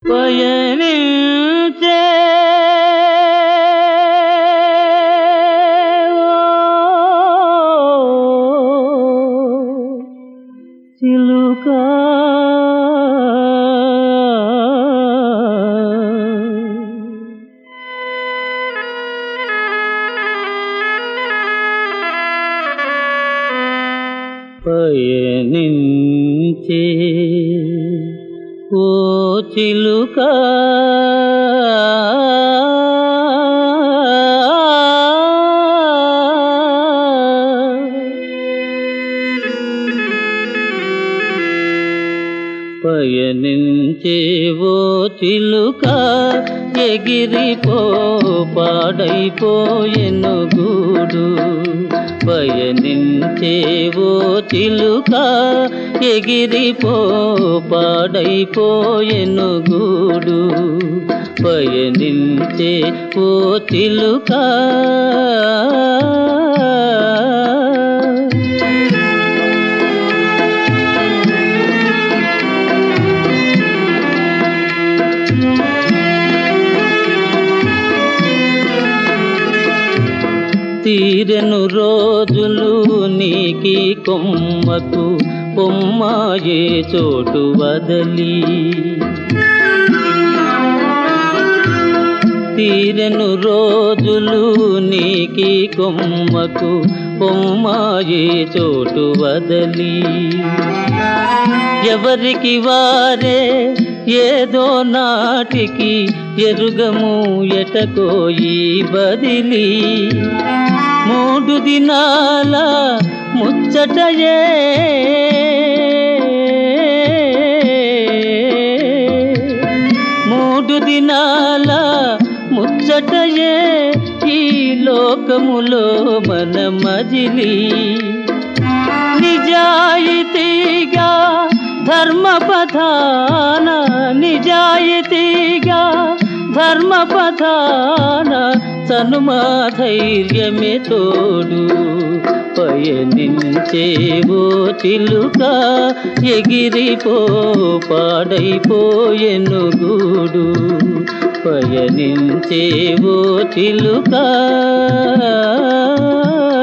పయనించే చిలుక పయనించే ఓ చిలుక పయనించేవో చిలుక ఎగిరిపో పాడైపోయెను గూడు పయనించేవో చిలుక ఎగిరిపో పాడైపోయెను గూడు పయనించే ఓ చిలుక తీరెను రోజులు నీకి కొమ్మకు కొమ్మాయే చోటు వదలి తీరెను రోజులు నీకి కొమ్మకు కొమ్మాయే చోటు వదలి ఎవరికి వారే ఏదో నాటికి ఎరుగము ఎటకోయి బదిలి మూడు దినాల ముచ్చటయే మూడు దినాల ముచ్చటయే ఈ లోకములో మన మజిలి నిజాయితీగా ధర్మపథాన నిజాయితీగా ధర్మపథాన సనుమా ధైర్యమే తోడు పయనించేవో చిలుక ఎగిరిపో పాడైపోయెను గూడు పయనించేవో చిలుక